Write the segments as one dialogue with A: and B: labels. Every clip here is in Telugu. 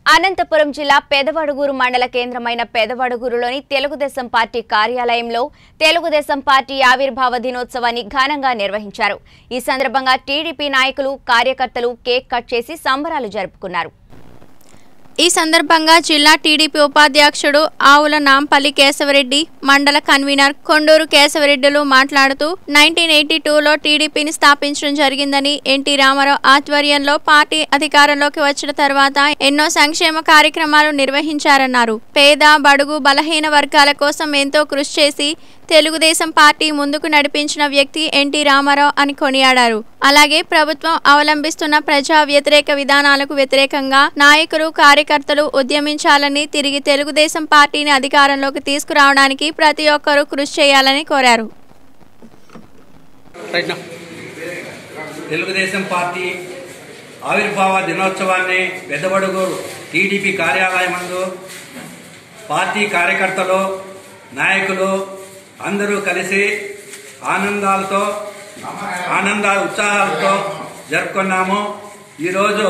A: అనంతపురం జిల్లా పెదవడుగూరు మండల కేంద్రమైన పెదవడుగూరులోని తెలుగుదేశం పార్టీ కార్యాలయంలో తెలుగుదేశం పార్టీ ఆవిర్భావ దినోత్సవాన్ని ఘనంగా నిర్వహించారు ఈ సందర్భంగా టీడీపీ నాయకులు కార్యకర్తలు కేక్ కట్ చేసి సంబరాలు జరుపుకున్నారు
B: ఈ సందర్భంగా జిల్లా టీడీపీ ఉపాధ్యక్షుడు ఆవుల నాంపల్లి కేశవరెడ్డి మండల కన్వీనర్ కొండూరు కేశవరెడ్డిలు మాట్లాడుతూ నైన్టీన్ ఎయిటీ టూలో టీడీపీని స్థాపించడం జరిగిందని ఎన్టీ రామారావు ఆధ్వర్యంలో పార్టీ అధికారంలోకి వచ్చిన తర్వాత ఎన్నో సంక్షేమ కార్యక్రమాలు నిర్వహించారన్నారు పేద బడుగు బలహీన వర్గాల కోసం ఎంతో కృషి చేసి తెలుగుదేశం పార్టీ ముందుకు నడిపించిన వ్యక్తి ఎన్టీ రామారావు అని కొనియాడారు అలాగే ప్రభుత్వం అవలంబిస్తున్న ప్రజా వ్యతిరేక విధానాలకు వ్యతిరేకంగా నాయకులు కార్యకర్తలు ఉద్యమించాలని తిరిగి తెలుగుదేశం పార్టీని అధికారంలోకి తీసుకురావడానికి ప్రతి ఒక్కరూ కృషి చేయాలని కోరారు
C: రైట్ నా. తెలుగుదేశం పార్టీ ఆవిర్భావ దినోత్సవాన్ని పెద్దబడుగూరు టీడీపీ కార్యాలయం నందు పార్టీ కార్యకర్తలు నాయకులు అందరూ కలిసి ఆనందాలతో ఆనంద ఉత్సాహాలతో జరుపుకున్నాము ఈరోజు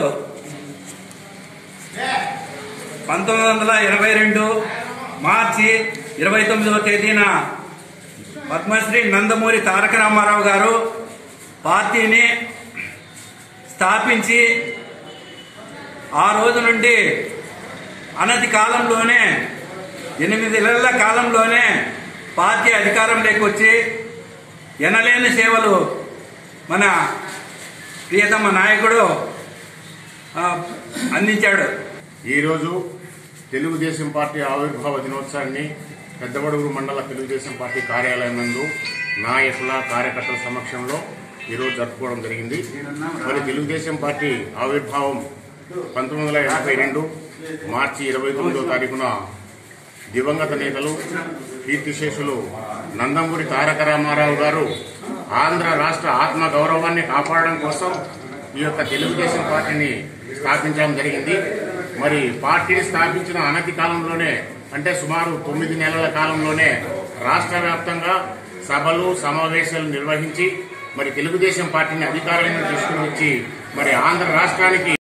C: పంతొమ్మిది వందల ఇరవై రెండు మార్చి ఇరవై తొమ్మిదవ తేదీన పద్మశ్రీ నందమూరి తారక రామారావు గారు పార్టీని స్థాపించి ఆ రోజు నుండి అనతి కాలంలోనే ఎనిమిది నెలల కాలంలోనే పార్టీ అధికారంలోకి వచ్చి ఎనలేని సేవలు మన ప్రియతమ నాయకుడు ఆ, అందించాడు
D: ఈరోజు తెలుగుదేశం పార్టీ ఆవిర్భావ దినోత్సవాన్ని పెద్దవడుగురు మండల తెలుగుదేశం పార్టీ కార్యాలయం నందు నాయకుల కార్యకర్తల సమక్షంలో ఈరోజు జరుపుకోవడం జరిగింది మరి తెలుగుదేశం పార్టీ ఆవిర్భావం పంతొమ్మిది వందల ఎనభై రెండు మార్చి ఇరవై తొమ్మిదో తారీఖున దివంగత నేతలు కీర్తిశేషులు నందమూరి తారక రామారావు గారు ఆంధ్ర రాష్ట్ర ఆత్మ గౌరవాన్ని కాపాడడం కోసం ఈ యొక్క తెలుగుదేశం పార్టీని స్థాపించడం జరిగింది మరి పార్టీని స్థాపించిన అనతి కాలంలోనే అంటే సుమారు తొమ్మిది నెలల కాలంలోనే రాష్ట్ర వ్యాప్తంగా సభలు సమావేశాలు నిర్వహించి మరి తెలుగుదేశం పార్టీని అధికారంలో తీసుకుని వచ్చి మరి ఆంధ్ర రాష్ట్రానికి